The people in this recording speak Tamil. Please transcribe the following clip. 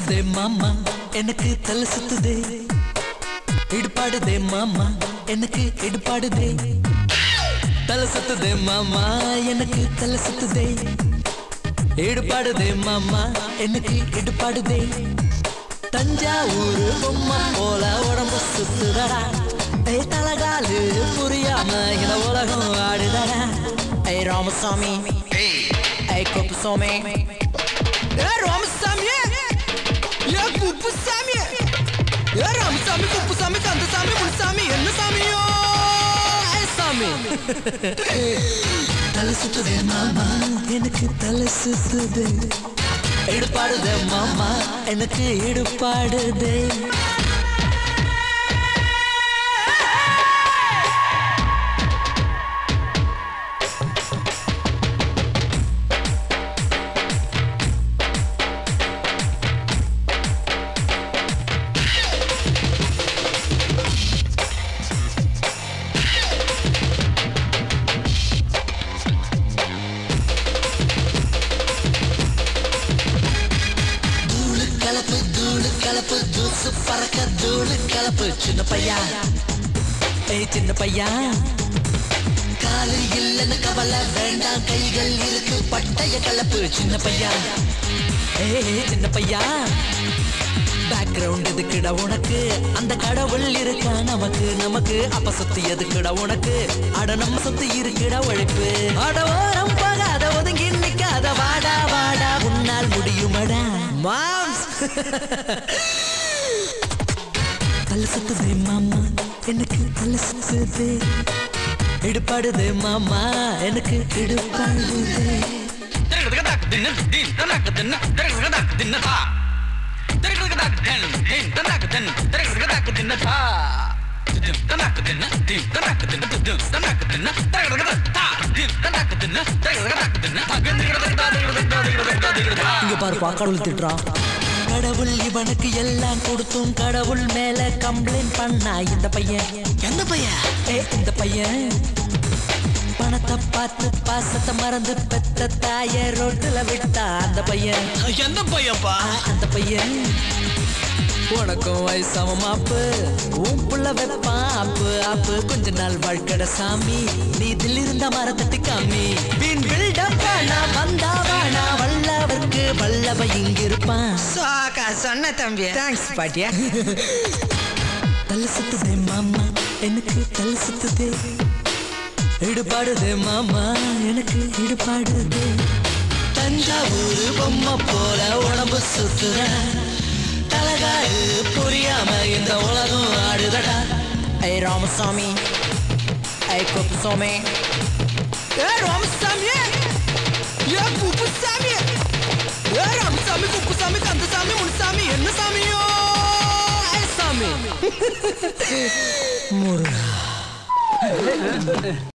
சுத்துதே மாமா எனக்கு தலை சுத்துதே இடுபாடுதே மாமா எனக்கு இடுபாடுதே தலை சுத்துதே மாமா எனக்கு தலை சுத்துதே ஈடுபாடுதே மாமா எனக்கு இடுபாடுதே தஞ்சாவூர் பொம்மை போல உடம்பு சுத்துதடா ஏய் தலகாலு புரியாம இந்த உலகம் ஆடுதடா ஏய் ராமசாமி ஏய் குப்புசாமி ஏய் ராமசாமி ஏய் குப்புசாமி ஏய் ராமசாமி குப்புசாமி கந்தசாமி முனுசாமி என்ன சாமியோ ஏய் சாமி தலை சுத்துதே மாமா எனக்கு தலை சுத்துதே இடுபாடுதே மாமா எனக்கு இடுபாடுதே தூளு கலப்பு தூளு கலப்பு தூசு பறக்க தூளு கலப்பு சின்ன பையா ஏய் சின்ன பையா காலு இல்லைன்னு கவலை வேண்டாம் கைகள் இருக்கு பட்டய கலப்பு சின்ன பையா ஏய் சின்ன பையா பேக்ரவுண்ட் எதுக்குடா உனக்கு அந்த கடவுள் இருக்கா நமக்கு நமக்கு அப்ப சுத்தி எதுக்குடா உனக்கு அட நம்ம சுத்தி இருக்குடா உழைப்பு அட ஓரம் போகாத ஒதுங்கி நிக்காத வாடா வாடா உன்னால் முடியுமடா மாம்ஸ் தலை சுத்துதே மாமா எனக்கு தலை சுத்துதே இடுபாடுதே மாமா எனக்கு இடுபாடுதே இங்க பாருப்பா கடவுள் திட்டுறான் கடவுள் இவனுக்கு எல்லாம் கொடுத்தும் கடவுள் மேல கம்ப்ளைண்ட் பண்ணா இந்த பையன் எந்த பையன் ஏ இந்த பையன் பணத்தை பார்த்து பாசத்தை மறந்து பெத்த தாய ரோட்டுல விட்டா அந்த பையன் எந்த பையன்ப்பா ஆ, அந்த பையன் உனக்கும் வயசாம மாப்பு உன் புள்ள வைப்பான் ஆப்பு ஆப்பு கொஞ்ச நாள் வாழ்க்கட சாமி நீ இதில் இருந்த மரத்தட்டு காமி வீண் பில்டப் வேணா வந்தா வேணா வல்லவர்க்கு வல்லவ இங்கிருப்பான் சாக்கா சொன்ன தம்பி தேங்க்ஸ் பாட்டியா தலை சுத்துதே மாமா எனக்கு தலை சுத்துதே இடுபாடுதே மாமா எனக்கு இடுபாடுதே தஞ்சாவூர் பொம்மை போல உடம்பு சுத்துற தலகாடு புரியாம இந்த உலகம் ஆடுதடா ஐ ராமசாமி ஐ குப்புசாமி ஏ ராமசாமி ஏ குப்புசாமி ஏ ராமசாமி குப்புசாமி கந்தசாமி முனுசாமி என்ன சாமியோ ஏ சாமி முருகா